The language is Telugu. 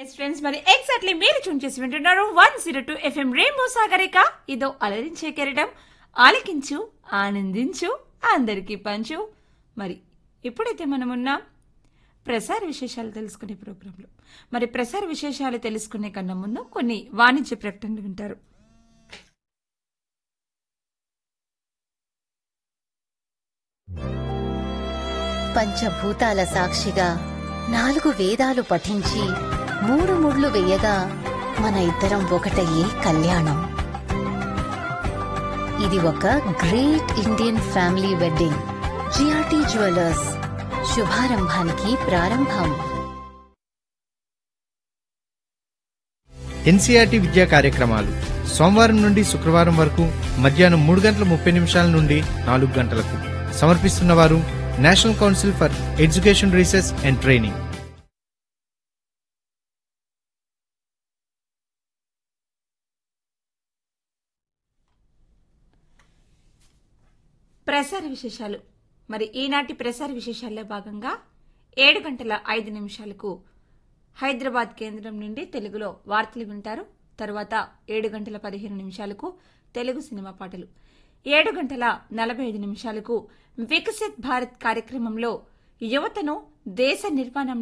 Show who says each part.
Speaker 1: ఎస్ ఫ్రెండ్స్ మరి ఎగ్జాక్ట్లీ మీరు చూన్ చేసి వింటున్నారు one zero two FM Rainbow Sagarika ఇదో అలరించే కెరటం ఆలకించు ఆనందించు అందరికీ పంచు మరి ఇప్పుడైతే మనం ఉన్నాం ప్రసార విశేషాలు తెలుసుకునే ప్రోగ్రాంలో మరి ప్రసార విశేషాలు తెలుసుకునే కన్నా ముందు కొన్ని వాణిజ్య ప్రకటనలు వింటారు
Speaker 2: పంచభూతాల సాక్షిగా నాలుగు వేదాలు పఠించి మూడు ముళ్ళు వేయగా మన ఇద్దరం ఒకటయ్యే కళ్యాణం ఇది ఒక great Indian family wedding GRT jewellers శుభారంభానికి ప్రారంభం
Speaker 3: ఎన్సీఆర్టీ విద్యా కార్యక్రమాలు సోమవారం నుండి శుక్రవారం వరకు మధ్యాహ్నం మూడు గంటల ముప్పై నిమిషాల నుండి నాలుగు గంటలకు సమర్పిస్తున్నవారు National Council for Education Research and Training
Speaker 1: ప్రసార విశేషాలు మరి ఈనాటి ప్రసార విశేషాల్లో భాగంగా ఏడు గంటల ఐదు నిమిషాలకు హైదరాబాద్ కేంద్రం నుండి తెలుగులో వార్తలు వింటారు తరువాత ఏడు గంటల పదిహేను నిమిషాలకు తెలుగు సినిమా పాటలు ఏడు గంటల నలభై ఐదు నిమిషాలకు వికసిత్ భారత్ కార్యక్రమంలో యువతను దేశ నిర్మాణం